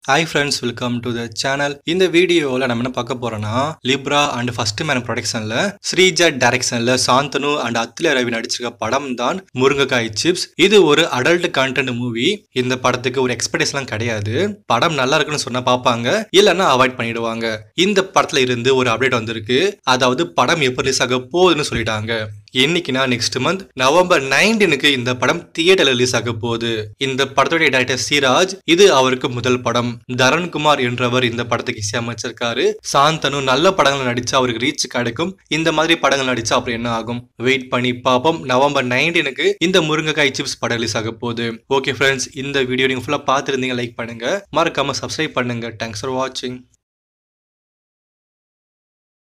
hi friends welcome to the channel இந்த வீடியோவில் நம்ம என்ன பார்க்க போறோம்னா லிப்ரா அண்ட் ஃபர்ஸ்ட் மேன் ப்ரொடக்ஷன்ல ஸ்ரீஜா டைரக்ஷன்ல சாந்தனு அண்ட் அத்ல ரவி நடிச்சிருக்க படம் தான் முருங்கைக்காய் சிப்ஸ் இது ஒரு அடல்ட் கண்டென்ட் மூவி இந்த படத்துக்கு ஒரு எக்ஸ்பெக்டேஷன்லாம் கிடையாது படம் நல்லா இருக்குன்னு சொன்னா பார்ப்பாங்க இல்லைன்னா அவாய்ட் பண்ணிடுவாங்க இந்த படத்துல இருந்து ஒரு அப்டேட் வந்திருக்கு அதாவது படம் எப்போ ரிலீஸ் ஆக போகுதுன்னு சொல்லிட்டாங்க என்னைக்குன்னா நெக்ஸ்ட் மந்த் நவம்பர் நைன்டீனுக்கு இந்த படம் தியேட்டர்ல ரிலீஸ் ஆக போகுது இந்த படத்துடைய டைரக்டர் சிராஜ் இது அவருக்கு முதல் படம் தரண்குமார் என்றவர் இந்த படத்துக்கு இசையமைச்சிருக்காரு சாந்தனு நல்ல படங்கள் நடிச்சா அவருக்கு ரீச் கிடைக்கும் இந்த மாதிரி படங்கள் நடிச்சா அப்புறம் என்ன ஆகும் வெயிட் பண்ணி பார்ப்போம் நவம்பர் நைன்டீனுக்கு இந்த முருங்கைக்காய் சிப்ஸ் படம் ரிலீஸ் ஆக போகுது ஓகே ஃப்ரெண்ட்ஸ் இந்த வீடியோ நீங்க ஃபுல்லா பார்த்துருந்தீங்க லைக் பண்ணுங்க மறக்காம சப்ஸ்கிரைப் பண்ணுங்க தேங்க்ஸ் ஃபார் வாட்சிங்